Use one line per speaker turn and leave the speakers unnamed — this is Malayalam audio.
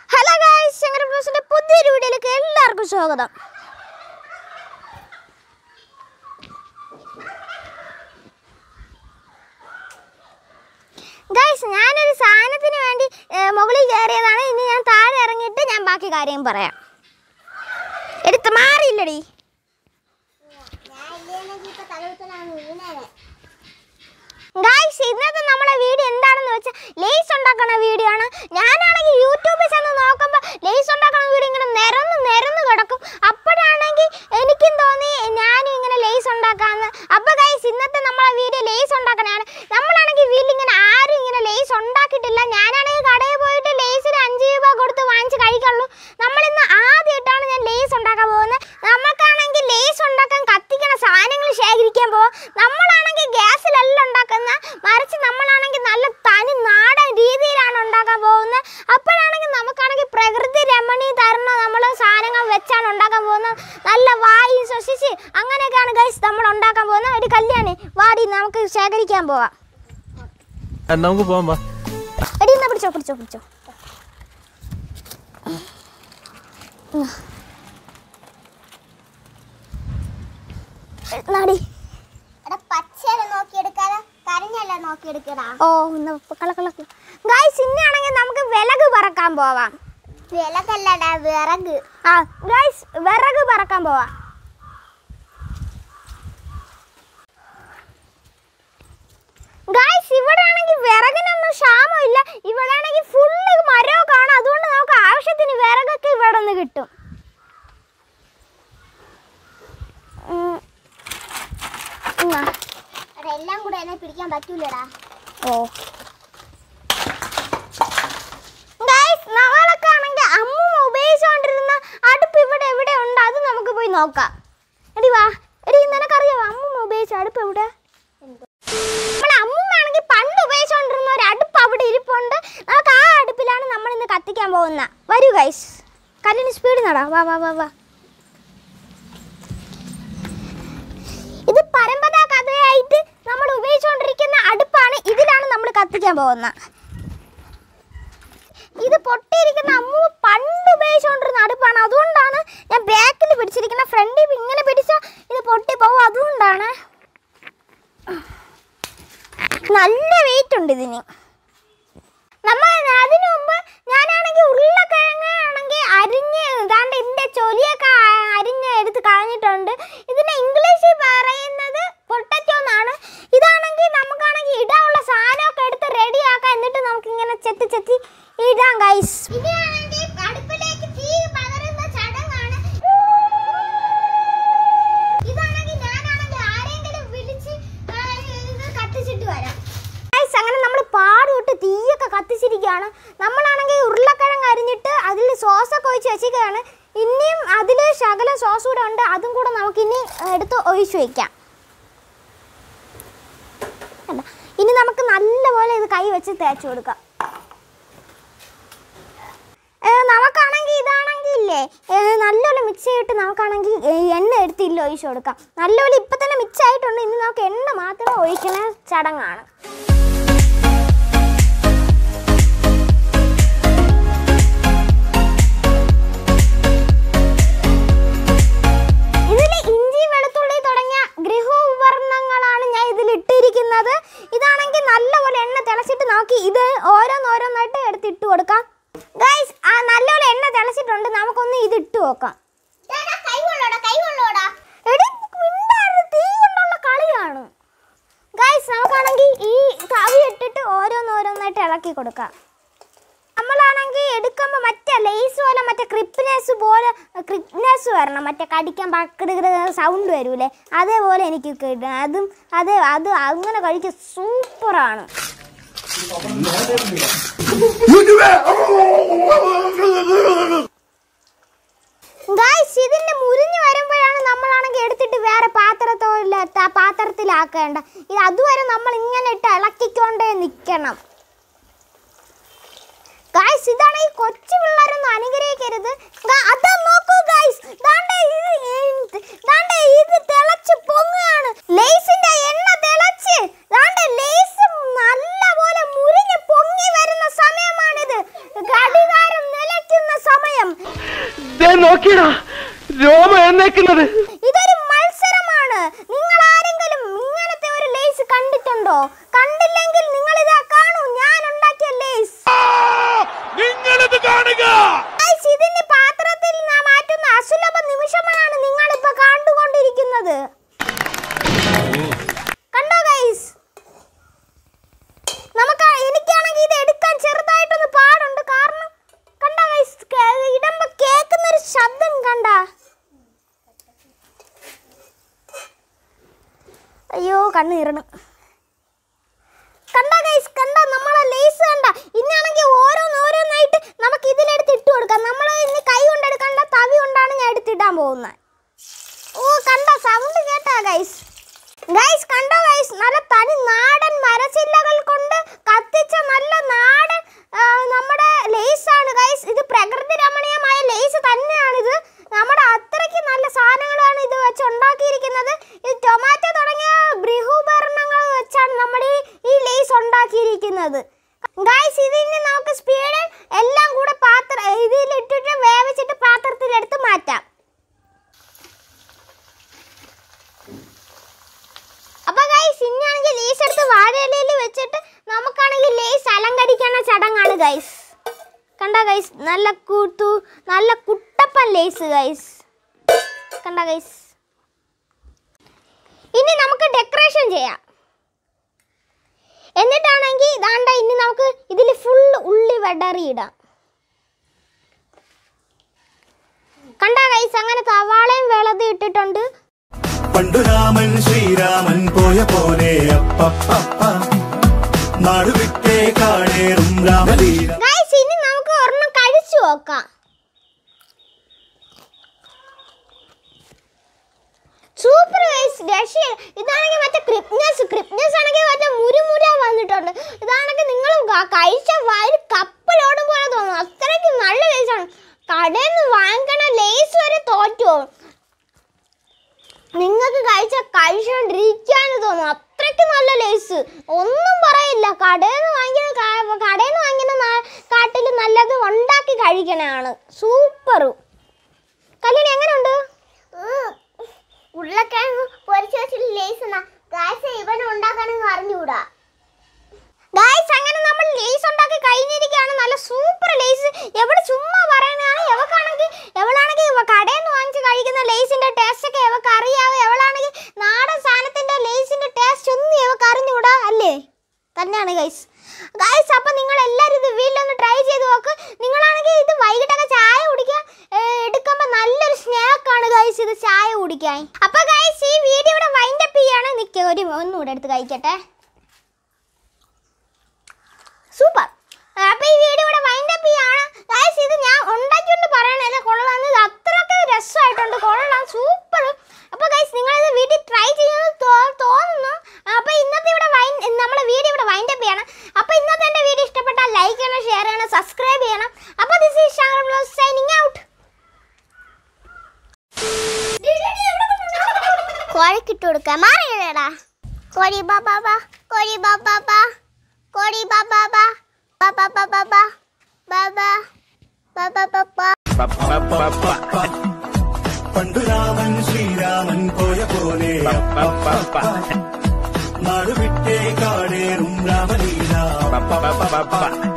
ഹലോ ഗായ്സ് ശങ്കര ബ്ലോസിന്റെ പുതിയൊരു വീഡിയോയിലേക്ക് എല്ലാവർക്കും സ്വാഗതം ഗൈസ് ഞാനൊരു സാധനത്തിന് വേണ്ടി ഏ, മുകളിൽ കയറിയതാണ് ഇനി ഞാൻ താഴെ ഇറങ്ങിയിട്ട് ഞാൻ ബാക്കി കാര്യം പറയാം എടുത്ത് മാറിയില്ലടി ഗായ്സ് ഇന്നത്തെ നമ്മളെ വീഡിയോ എന്താണെന്ന് വെച്ചാൽ ലേസ് ഉണ്ടാക്കുന്ന വീഡിയോ ആണ് ഞാനാണെങ്കിൽ യൂട്യൂബിൽ ചെന്ന് നോക്കുമ്പോൾ ലേസ് ഉണ്ടാക്കുന്ന വീഡിയോ ഇങ്ങനെ നിരന്ന് നിരന്ന് കിടക്കും അപ്പോഴാണെങ്കിൽ എനിക്കും തോന്നി ഞാനും ഇങ്ങനെ ലേസ് ഉണ്ടാക്കാമെന്ന് അപ്പോൾ ഗൈസ് ഇന്നത്തെ നമ്മളെ വീഡിയോ ലേസ് ഉണ്ടാക്കണതാണ് നമ്മളാണെങ്കിൽ വീട്ടിൽ ഇങ്ങനെ ആരും ഇങ്ങനെ ലേസ് ഉണ്ടാക്കിയിട്ടില്ല ഞാനാണെങ്കിൽ കടയിൽ പോയിട്ട് ലേസിന് അഞ്ച് രൂപ കൊടുത്ത് വാങ്ങിച്ച് കഴിക്കുള്ളൂ നമ്മളിന്ന് ആദ്യമായിട്ടാണ് ഞാൻ ലേസ് ഉണ്ടാക്കാൻ പോകുന്നത് നമുക്കാണെങ്കിൽ ലേസ് ഉണ്ടാക്കാൻ കത്തിക്കണ സാധനങ്ങൾ ശേഖരിക്കാൻ പോവാം നമ്മളാണെങ്കിൽ ഗ്യാസിലല്ല ഉണ്ടാക്കുന്ന മറിച്ച് നമ്മളാണെങ്കിൽ നല്ല തനി നാടൻ രീതിയിലാണ് ഉണ്ടാക്കാൻ പോകുന്നത് അപ്പോഴാണെങ്കിൽ നമുക്കാണെങ്കിൽ പ്രകൃതി രമണീ തരുന്ന നമ്മൾ സാധനങ്ങൾ വെച്ചാണ് ഉണ്ടാക്കാൻ പോകുന്നത് നല്ല വായു ശ്വസിച്ച് അങ്ങനെയൊക്കെയാണ് ഗൈസ് നമ്മൾ ഉണ്ടാക്കാൻ പോകുന്നത് ഒരു കല്യാണി വാടി നമുക്ക് ശേഖരിക്കാൻ പോവാം
എന്നാ നമുക്ക് പോവാം വാ
എടി എന്നാ പിടിച്ചോ പിടിച്ചോ പിടിച്ചോ നാടി
പച്ചല നോക്കിയെടുക്കാതെ കരഞ്ഞല്ല നോക്കിയെടുക്കടാ
ഓ ഇന്ന് കള കള ഗൈസ് ഇന്നാണെങ്കിൽ നമുക്ക് വിലക് പറക്കാൻ പോവാം
വിലക്കല്ലടാ വിറക്
ആ ഗൈസ് വിറക് പറക്കാൻ പോവാം ഗൈസ് ഇവിടെ ആണെങ്കിൽ വിറകിനൊന്നും ക്ഷാമമില്ല ഇവിടെ ആണെങ്കിൽ ഫുള്ള് മരമൊക്കെ ആണ് അതുകൊണ്ട് നമുക്ക് ആവശ്യത്തിന് വിറകൊക്കെ ഇവിടെ നിന്ന് കിട്ടും ഉം. എന്നാ
എടാ എല്ലാം കൂടെ എന്നെ പിടിക്കാൻ പറ്റൂലടാ
ഓ ഗൈസ് നമ്മളൊക്കെ ആണെങ്കിൽ അമ്മ ഉപയോഗിച്ചുകൊണ്ടിരുന്ന അടുപ്പ് ഇവിടെ എവിടെ ഉണ്ട് അത് നമുക്ക് പോയി നോക്കാം എടി വാ എടി നിനക്കറിയാവോ അമ്മ ഉപയോഗിച്ച അടുപ്പ് എവിടെ നമ്മളെ അമ്മൂമ്മയാണെങ്കിൽ പണ്ട് ഉപയോഗിച്ചുകൊണ്ടിരുന്ന ഒരു അടുപ്പ് അവിടെ ഇരിപ്പുണ്ട് നമുക്ക് ആ അടുപ്പിലാണ് നമ്മൾ ഇന്ന് കത്തിക്കാൻ പോകുന്ന വരൂ ഗൈസ് കല്ലിന് സ്പീഡ് നടാ വാ വാ വാ വാ ഇത് പരമ്പരാ കഥയായിട്ട് നമ്മൾ ഉപയോഗിച്ചുകൊണ്ടിരിക്കുന്ന അടുപ്പാണ് ഇതിലാണ് നമ്മൾ കത്തിക്കാൻ പോകുന്നത് ഇത് പൊട്ടിയിരിക്കുന്ന അമ്മു പണ്ട് ഉപയോഗിച്ചുകൊണ്ടിരുന്ന അടുപ്പാണ് അതുകൊണ്ടാണ് ഞാൻ ബാക്കിൽ പിടിച്ചിരിക്കുന്ന ഫ്രണ്ടിൽ ഇങ്ങനെ പിടിച്ചാൽ ഇത് പൊട്ടി പോകും അതുകൊണ്ടാണ് നല്ല വെയിറ്റ് ഉണ്ട് ഇതിന് നമ്മൾ അതിനു മുമ്പ് ഞാനാണെങ്കിൽ ഉരുളക്കിഴങ്ങ് ആണെങ്കിൽ അരിഞ്ഞ് ഇതാണ്ട് ഇതിൻ്റെ ചൊലിയൊക്കെ ആ- അരിഞ്ഞ് എടുത്ത് കളഞ്ഞിട്ടുണ്ട് ഇതിനെ ഇംഗ്ലീഷിൽ പറയുന്നത് പൊട്ടറ്റോ എന്നാണ് ഇതാണെങ്കിൽ നമുക്കാണെങ്കിൽ ഇടാനുള്ള സാധനമൊക്കെ എടുത്ത് റെഡിയാക്കാം എന്നിട്ട് നമുക്ക് ഇങ്ങനെ ചെത്തി ചെത്തി ഇടാം ഗൈസ്
ഇതാണെങ്കിൽ അടുപ്പിലേക്ക് തീ പകരുന്ന ചടങ്ങാണ് ഇതാണെങ്കിൽ ഞാനാണെങ്കിൽ ആരെങ്കിലും വിളിച്ച് ആ, ഇത് കത്തിച്ചിട്ട് വരാം
ഗൈസ് അങ്ങനെ നമ്മൾ പാട് തൊട്ട് തീയൊക്കെ കത്തിച്ചിരിക്കുകയാണ് നമ്മളാണെങ്കിൽ ഉരുളക്കിഴങ്ങ് അരിഞ്ഞിട്ട് അതിൽ സോസൊക്കെ ഒഴിച്ച് വെച്ചിരിക്കുകയാണ് ഇനിയും അതിൽ ശകല സോസ് കൂടെ ഉണ്ട് അതും കൂടെ നമുക്ക് ഇനി എടുത്ത് ഒഴിച്ച് വയ്ക്കാം കണ്ടോ? ഇനി നമുക്ക് നല്ലപോലെ ഇത് കൈ വെച്ച് തേച്ച് കൊടുക്കാം ഏ, നമുക്കാണെങ്കിൽ ഇതാണെങ്കിൽ ഇല്ലേ ഏ, നല്ലപോലെ മിക്സ് ചെയ്തിട്ട് നമുക്കാണെങ്കിൽ ഏ, എണ്ണ എടുത്ത് ഇല്ല ഒഴിച്ച് കൊടുക്കാം നല്ലപോലെ ഇപ്പം തന്നെ മിക്സ് ആയിട്ടുണ്ട് ഇനി നമുക്ക് എണ്ണ മാത്രം ഒഴിക്കുന്ന ചടങ്ങാണ് ഇതിൽ ഇഞ്ചി വെളുത്തുള്ളി തുടങ്ങിയ ഗൃഹോപകരണങ്ങളാണ് ഞാൻ ഇതിൽ ഇട്ടിരിക്കുന്നത് ഇതാണെങ്കിൽ നല്ലപോലെ എണ്ണ തിളച്ചിട്ട് നോക്കി ഇത് ഓരോന്നോരോന്നായിട്ട് എടുത്ത് ഇട്ട് കൊടുക്കാം ഗൈസ് ആ നല്ലപോലെ എണ്ണ തിളച്ചിട്ടുണ്ട് നമുക്കൊന്ന് ഇത് ഇട്ട് നോക്കാം
എടാ, കൈ കൊള്ളോടാ കൈ കൊള്ളോടാ
എടി മിണ്ടാതെ തീ കൊണ്ടുള്ള കളിയാണ് ഗൈസ് നമുക്കാണെങ്കിൽ ഈ കവി ഇട്ടിട്ട് ഓരോന്നോരോന്നായിട്ട് ഇളക്കി കൊടുക്കാം നമ്മളാണെങ്കിൽ എടുക്കുമ്പോൾ മറ്റേ ലേസ് പോലെ മറ്റേ ക്രിപ്നെസ് പോലെ ക്രിപ്നെസ് വരണം മറ്റേ കടിക്കാൻ പക്കട് സൗണ്ട് വരൂലേ അതേപോലെ എനിക്ക് കിട്ടും അതും അതേ അത് അങ്ങനെ കഴിക്കാൻ സൂപ്പറാണ് ഗായ്സ് ഇതിന്റെ മുരിഞ്ഞ് വരുമ്പോഴാണ് നമ്മളാണെങ്കിൽ എടുത്തിട്ട് വേറെ പാത്രത്തോല ത- പാത്രത്തിലാക്കേണ്ട ഇത് അതുവരെ നമ്മൾ ഇങ്ങനെ ഇട്ട് ഇളക്കിക്കൊണ്ടേ നിൽക്കണം ഗായ്സ് ഇതാണ് ഈ കൊച്ചു പിള്ളേരൊന്നും അനുഗ്രഹിക്കരുത് ഗാ- അതാ നോക്കൂ ഗായ്സ് ദാണ്ടെ ഇത് എന്ത്- ദാണ്ടെ ഇത് തിളച്ച് പൊങ്ങുകയാണ് ലേസിന്റെ എണ്ണ തിളച്ച് ദാണ്ടെ ലേസ് നല്ലപോലെ മുരിഞ്ഞ് പൊങ്ങി വരുന്ന സമയമാണിത് ഘടികാരം നിലയ്ക്കുന്ന
നോക്കിയടാ രോമ എഴുന്നേക്കുന്നത്
ഇതൊരു മത്സരമാണ് നിങ്ങൾ ആരെങ്കിലും ഇങ്ങനത്തെ ഒരു ലേസ് കണ്ടിട്ടുണ്ടോ കണ്ടില്ലെങ്കിൽ നിങ്ങൾ ഇതാ കാണൂ ഞാൻ ഉണ്ടാക്കിയ ലേസ്
നിങ്ങളിത് കാണുക
Guys, ഇതിന്റെ പാത്രത്തിൽ നാം മാറ്റുന്ന അസുലഭ നിമിഷമാണ് നിങ്ങൾ ഇപ്പൊ കണ്ടുകൊണ്ടിരിക്കുന്നത് കണ്ടോ ഗൈസ് നമുക്ക് എനിക്കാണെങ്കിൽ ഇത് എടുക്കാൻ ചെറുതായിട്ടൊന്ന് പാടുണ്ട് കാരണം കണ്ടോ ഗൈസ് ഇടുമ്പോ കേൾക്കുന്ന ഒരു ശബ്ദം കണ്ട അയ്യോ കണ്ണ് ഇറണം കണ്ട ഗൈസ് കണ്ട നമ്മളെ ലേസ് കണ്ട ഇന്നാണെങ്കിൽ ഓരോന്ന് ഓരോന്നായിട്ട് നമുക്ക് ഇതിലെടുത്ത് ഇട്ട് കൊടുക്കാം നമ്മൾ ഇന്ന് കൈ കൊണ്ടെടുക്കണ്ട തവി കൊണ്ടാണ് ഞാൻ എടുത്തിടാൻ പോകുന്നത് ഓ കണ്ട സൗണ്ട് കേട്ടാ ഗൈസ് ഗൈസ് കണ്ടോ ഗൈസ് നല്ല തനി നാടൻ മരച്ചില്ലകൾ കൊണ്ട് കത്തിച്ച നല്ല നാടൻ ആ, നമ്മുടെ ലേസ് ആണ് ഗൈസ് ഇത് പ്രകൃതി രമണീയമായ ലേസ് തന്നെയാണിത് നമ്മുടെ അത്രയ്ക്ക് നല്ല സാധനങ്ങളാണ് ഇത് വെച്ച് ഉണ്ടാക്കിയിരിക്കുന്നത് ഇത് ടൊമാറ്റോ തുടങ്ങിയ ബൃഹുപകരണങ്ങൾ വെച്ചാണ് നമ്മൾ ഈ ഈ ലേസ് ഉണ്ടാക്കിയിരിക്കുന്നത് ഗൈസ് ഇതിന് നമുക്ക് സ്പീഡിൽ എല്ലാം കൂടെ പാത്രം ഇതിലിട്ടിട്ട് വേവിച്ചിട്ട് പാത്രത്തിലെടുത്ത് മാറ്റാം അപ്പൊ ഗൈസ് ഇന്നാണെങ്കിൽ ലേസ് എടുത്ത് വാഴയിലയിൽ വെച്ചിട്ട് നമുക്കാണെങ്കിൽ ലേസ് അലങ്കരിക്കണ ചടങ്ങാണ് ഗൈസ് കണ്ട ഗൈസ് നല്ല കൂത്തു നല്ല കുട്ടപ്പൻ ലേസ് ഗൈസ് കണ്ട ഗൈസ് ഇനി നമുക്ക് ഡെക്കറേഷൻ ചെയ്യാം എന്നിട്ടാണെങ്കിൽ ഇതാണ്ട ഇനി നമുക്ക് ഇതിൽ ഫുൾ ഉള്ളി വെടറി ഇടാം കണ്ട ഗൈസ് അങ്ങനെ സവാളയും വെളതി ഇട്ടിട്ടുണ്ട്
പണ്ടു രാമൻ ശ്രീരാമൻ പോയ പോലെ അപ്പപ്പ നാടുവിട്ടേ കാടേറും രാമലീല
ഗൈസ് ഇനി നമുക്ക് ഒരെണ്ണം കഴിച്ചു നോക്കാം സൂപ്പർ ഗൈസ് രക്ഷ ഇതാണെങ്കിൽ മറ്റേ ക്രിപ്നസ് ക്രിപ്നസ് ആണെങ്കിൽ മറ്റേ മുരുമുര വന്നിട്ടുണ്ട് ഇതാണെങ്കിൽ നിങ്ങൾ കഴിച്ച വയറ് കപ്പലോടും പോലെ തോന്നും അത്രയ്ക്ക് നല്ല ലേസാണ് കടയിൽ നിന്ന് വാങ്ങിക്കണ ലേസ് വരെ തോറ്റു പോകും നിങ്ങൾക്ക് കഴിച്ച കഴിച്ചോണ്ടിരിക്കാന്ന് തോന്നും അത്രയ്ക്ക് നല്ല ലേസ് ഒന്നും പറയില്ല കടയിൽ നിന്ന് വാങ്ങിക്കുന്ന കാ- കടയിൽ നിന്ന് വാങ്ങിക്കുന്ന നാ- കാട്ടിൽ നല്ലത് ഉണ്ടാക്കി കഴിക്കണതാണ് സൂപ്പർ കല്യാണി എങ്ങനെയുണ്ട്
ഉരുളക്കിഴങ്ങ് പൊരിച്ചു വെച്ചിട്ട് ലേസ് ഗായ്സ് ഇവൻ ഉണ്ടാക്കാനെന്ന് അറിഞ്ഞുകൂടാ
ഗായ്സ് അങ്ങനെ നമ്മൾ ലേസ് ഉണ്ടാക്കി കഴിഞ്ഞിരിക്കുകയാണ് നല്ല സൂപ്പർ ലേസ് എവിടെ ചുമ്മാ പറയുന്നതാണ് എവക്കാണെങ്കിൽ എവളാണെങ്കിൽ ഇവ കടയിൽ നിന്ന് വാങ്ങിച്ച് കഴിക്കുന്ന ലേസിന്റെ ടേസ്റ്റ് ഒക്കെ എവക്ക് അറിയാവോ എവളാണെങ്കിൽ നാടൻ സാധനത്തിന്റെ ലേസിന്റെ ടേസ്റ്റ് ഒന്നും എവക്ക് അറിഞ്ഞുകൂടാ അല്ലേ തന്നെയാണ് ഗൈസ് ഗൈസ് അപ്പൊ നിങ്ങൾ എല്ലാവരും ഇത് വീട്ടിലൊന്ന് ട്രൈ ചെയ്ത് നോക്ക് നിങ്ങളാണെങ്കിൽ ഇത് വൈകിട്ടൊക്കെ ചായ കുടിക്കാൻ എടുക്കുമ്പോൾ നല്ലൊരു സ്നാക്കാണ് ഗൈസ് ഇത് ചായ കുടിക്കാൻ അപ്പൊ ഗൈസ് ഈ വീഡിയോ ഇവിടെ വൈൻഡ് അപ്പ് ചെയ്യാണ് നിൽക്കുക ഒരു ഒന്നുകൂടെ എടുത്ത് കഴിക്കട്ടെ സൂപ്പർ അപ്പൊ ഈ വീഡിയോ ഇവിടെ വൈൻഡ് അപ്പ് ചെയ്യാണ് ഗൈസ് ഇത് ഞാൻ ഉണ്ടാക്കിക്കൊണ്ട് പറയണത് കൊള്ളാം ഇത് അത്രയ്ക്ക് രസമായിട്ടുണ്ട് കൊള്ളാം സൂപ്പർ അപ്പൊ ഗൈസ് നിങ്ങൾ ഇത് വീട്ടിൽ ട്രൈ ചെയ്യുന്നത് തോ- തോന്നുന്നു അപ്പൊ ഇന്നത്തെ ഇവിടെ വൈൻ നമ്മളെ വീഡിയോ ഇവിടെ വൈൻഡ് അപ്പ് ചെയ്യണം അപ്പൊ ഇന്നത്തെ എന്റെ വീഡിയോ ഇഷ്ടപ്പെട്ടാൽ ലൈക്ക് ചെയ്യണം ഷെയർ ചെയ്യണം സബ്സ്ക്രൈബ് ചെയ്യണം അപ്പൊ this is Shankar blogs signing out
കോഴിക്കിട്ട് കൊടുക്ക മാറിയടാ കോഴി ബാ ബാ ബാ കോഴി ബാ ബാ ബാ കോഴി ബാ ബാ ബാ ബാ ബാ ബാ ബാ ബാ ബാ ബാ ബാ ബാ ബാ ബാ
പണ്ടു രാമൻ ശ്രീരാമൻ പോയ പോലെ അപ്പപ്പ നാടുവിട്ടേ കാടേറും രാമലീല